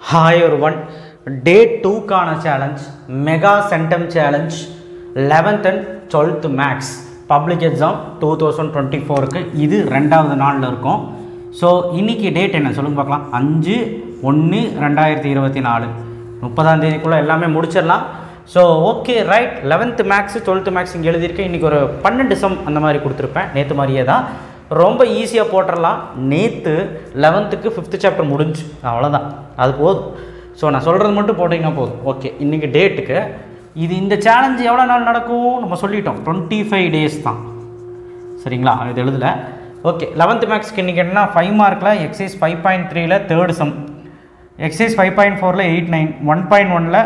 hi ஒரு one day டூக்கான challenge mega centum challenge eleventh and twelfth maths public exam two thousand twenty ஃபோருக்கு இது ரெண்டாவது நாளில் இருக்கும் ஸோ இன்றைக்கி டேட் என்ன சொல்லுங்க பார்க்கலாம் அஞ்சு ஒன்று ரெண்டாயிரத்தி இருபத்தி நாலு முப்பதாம் தேதிக்குள்ளே எல்லாமே முடிச்சிடலாம் so okay right eleventh maths twelfth maths இங்கே எழுதியிருக்கேன் இன்றைக்கி ஒரு பன்னெண்டு சம் அந்த மாதிரி கொடுத்துருப்பேன் நேற்று மாதிரியே தான் ரொம்ப ஈஸியாக போட்டுடலாம் நேற்று லெவன்த்துக்கு ஃபிஃப்த்து சாப்டர் முடிஞ்சு அவ்வளோதான் அது போதும் ஸோ நான் சொல்கிறது மட்டும் போட்டிங்கன்னா போதும் ஓகே இன்றைக்கி டேட்டுக்கு இது இந்த சேலஞ்சு எவ்வளோ நாள் நடக்கும் நம்ம சொல்லிட்டோம் டுவெண்ட்டி ஃபைவ் டேஸ் தான் சரிங்களா இது எழுதல ஓகே லெவன்த்து மேக்ஸ்க்கு இன்றைக்கி என்ன ஃபைவ் மார்க்கில் எக்ஸைஸ் ஃபைவ் பாயிண்ட் த்ரீல third sum exercise five point ஃபோரில் எயிட் நைன் ஒன் பாயிண்ட் ஒனில்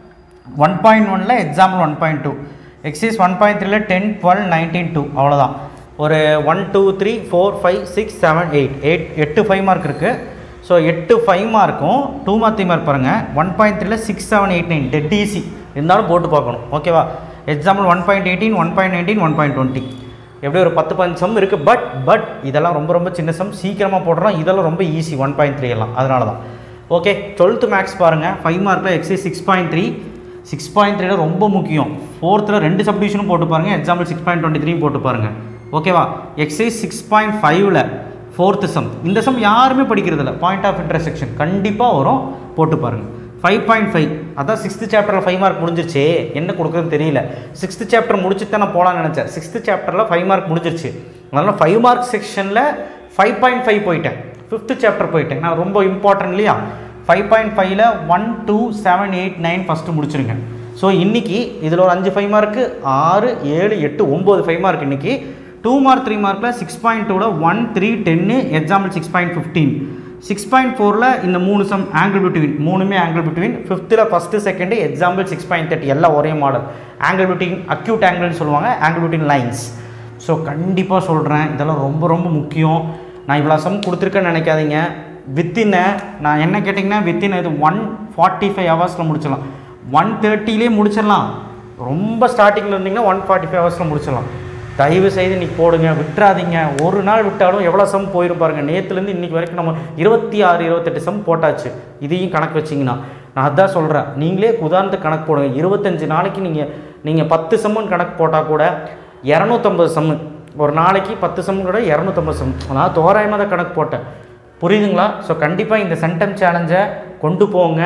ஒன் பாயிண்ட் ஒனில் example one point two exercise one point த்ரீல டென் டுவெல் நைன்டீன் டூ அவ்வளோதான் ஒரு one two three four five six seven eight eight எட்டு five mark இருக்குது so எட்டு five மார்க்கும் டூ மார்க் த்ரீ மார்க் பாருங்கள் ஒன் பாயிண்ட் த்ரீல six seven eight nine ten easy இருந்தாலும் போட்டு பார்க்கணும் ஓகேவா example one point eighteen one point nineteen one point twenty எப்படி ஒரு பத்து பதினஞ்சு சம் இருக்குது பட் பட் இதெல்லாம் ரொம்ப ரொம்ப சின்ன சம் சீக்கிரமாக போடுறோம் இதெல்லாம் ரொம்ப ஈஸி ஒன் பாயிண்ட் த்ரீ எல்லாம் அதனால தான் ஓகே டுவெல்த்து மேக்ஸ் பாருங்கள் ஃபைவ் மார்க்கில் exercise six point three six point த்ரீல ரொம்ப முக்கியம் ஃபோர்த்தில் ரெண்டு சப்டிவிஷனும் போட்டு பாருங்கள் example six point twenty three போட்டு பாருங்கள் ஓகேவா எக்ஸைஸ் சிக்ஸ் பாயிண்ட் ஃபைவ்ல ஃபோர்த்து சம் இந்த சம் யாருமே படிக்கிறதில்ல பாயிண்ட் ஆஃப் இன்டர்செக்ஷன் கண்டிப்பாக வரும் போட்டு பாருங்கள் ஃபைவ் பாயிண்ட் ஃபைவ் அதான் சிக்ஸ்த்து சாப்டரில் ஃபைவ் மார்க் முடிஞ்சிருச்சு என்ன கொடுக்குறதுன்னு தெரியல சிக்ஸ்த்து சாப்டர் முடிச்சுட்டு தான் நான் போகலான்னு நினச்சேன் சிக்ஸ்த்து சாப்டரில் ஃபைவ் மார்க் முடிஞ்சிருச்சு அதனால் ஃபைவ் மார்க் செக்ஷனில் ஃபைவ் பாயிண்ட் ஃபைவ் போயிட்டேன் ஃபிஃப்த்து சாப்டர் போயிட்டேன் நான் ரொம்ப இம்பார்ட்டன்ட் இல்லையா ஃபைவ் பாயிண்ட் ஃபைவ்ல one two seven eight nine first முடிச்சிருங்க ஸோ இன்றைக்கி இதில் ஒரு அஞ்சு ஃபைவ் மார்க்கு ஆறு ஏழு எட்டு ஒம்பது ஃபைவ் மார்க் இன்றைக்கி டூ மார்க் த்ரீ மார்க்கில் சிக்ஸ் பாயிண்ட் டூவில் ஒன் த்ரீ டென்னு example six point fifteen six point ஃபோரில் இந்த மூணு சம் ஆங்கிள் பிட்வீன் மூணுமே ஆங்கிள் பிட்வீன் ஃபிஃப்த்தில் first second example six point thirty எல்லாம் ஒரே மாடல் ஆங்கிள் பிட்வீன் அக்யூட் ஆங்கிள்னு சொல்லுவாங்க ஆங்கிள் பிட்வீன் லைன்ஸ் ஸோ கண்டிப்பாக சொல்கிறேன் இதெல்லாம் ரொம்ப ரொம்ப முக்கியம் நான் இவ்வளோ சம் கொடுத்துருக்கேன்னு நினைக்காதீங்க வித்தின் நான் என்ன கேட்டிங்கன்னா வித்தின் இது ஒன் ஃபார்ட்டி ஃபைவ் ஹவர்ஸில் முடிச்சிடலாம் ஒன் தேர்ட்டிலே முடிச்சிடலாம் ரொம்ப ஸ்டார்டிங்கில் இருந்தீங்கன்னா ஒன் ஃபார்ட்டி ஃபைவ் ஹவர்ஸில் முடிச்சிடலாம் தயவு செய்து இன்றைக்கி போடுங்க விட்டுறாதீங்க ஒரு நாள் விட்டாலும் எவ்வளோ சம் போயிடும் பாருங்கள் நேற்றுலேருந்து இன்றைக்கி வரைக்கும் நம்ம இருபத்தி ஆறு இருபத்தெட்டு சம் போட்டாச்சு இதையும் கணக்கு வச்சிங்கன்னா நான் அதான் சொல்கிறேன் நீங்களே உதாரணத்துக்கு கணக்கு போடுங்க இருபத்தஞ்சு நாளைக்கு நீங்கள் நீங்கள் பத்து சம்முன்னு கணக்கு போட்டால் கூட இரநூத்தம்பது சம்மு ஒரு நாளைக்கு பத்து சம்மு கூட இரநூத்தம்பது சம் அதாவது தோராயமாக தான் கணக்கு போட்டேன் புரியுதுங்களா ஸோ கண்டிப்பாக இந்த சென்டம் சேலஞ்சை கொண்டு போங்க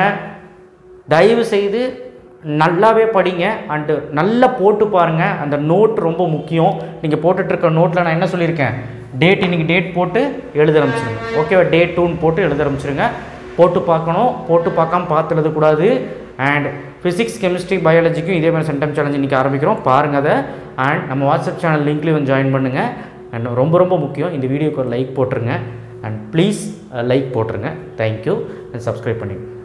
தயவு செய்து நல்லாவே படிங்க அண்டு நல்லா போட்டு பாருங்கள் அந்த நோட் ரொம்ப முக்கியம் நீங்கள் போட்டுட்ருக்க நோட்டில் நான் என்ன சொல்லியிருக்கேன் டேட் இன்றைக்கி டேட் போட்டு எழுத ஆரம்பிச்சிருங்க ஓகேவா டேட் டூன்னு போட்டு எழுத ஆரம்பிச்சிருங்க போட்டு பார்க்கணும் போட்டு பார்க்காம பார்த்து எழுதக்கூடாது அண்ட் ஃபிசிக்ஸ் கெமிஸ்ட்ரி பயாலஜிக்கும் இதே மாதிரி சென்டம் சேலஞ்ச் இன்றைக்கி ஆரம்பிக்கிறோம் பாருங்கள் அதை அண்ட் நம்ம வாட்ஸ்அப் சேனல் லிங்க்லேயும் வந்து ஜாயின் பண்ணுங்கள் அண்ட் ரொம்ப ரொம்ப முக்கியம் இந்த வீடியோக்கு ஒரு லைக் போட்டுருங்க அண்ட் ப்ளீஸ் லைக் போட்டுருங்க தேங்க்யூ அண்ட் சப்ஸ்கிரைப் பண்ணிடுங்க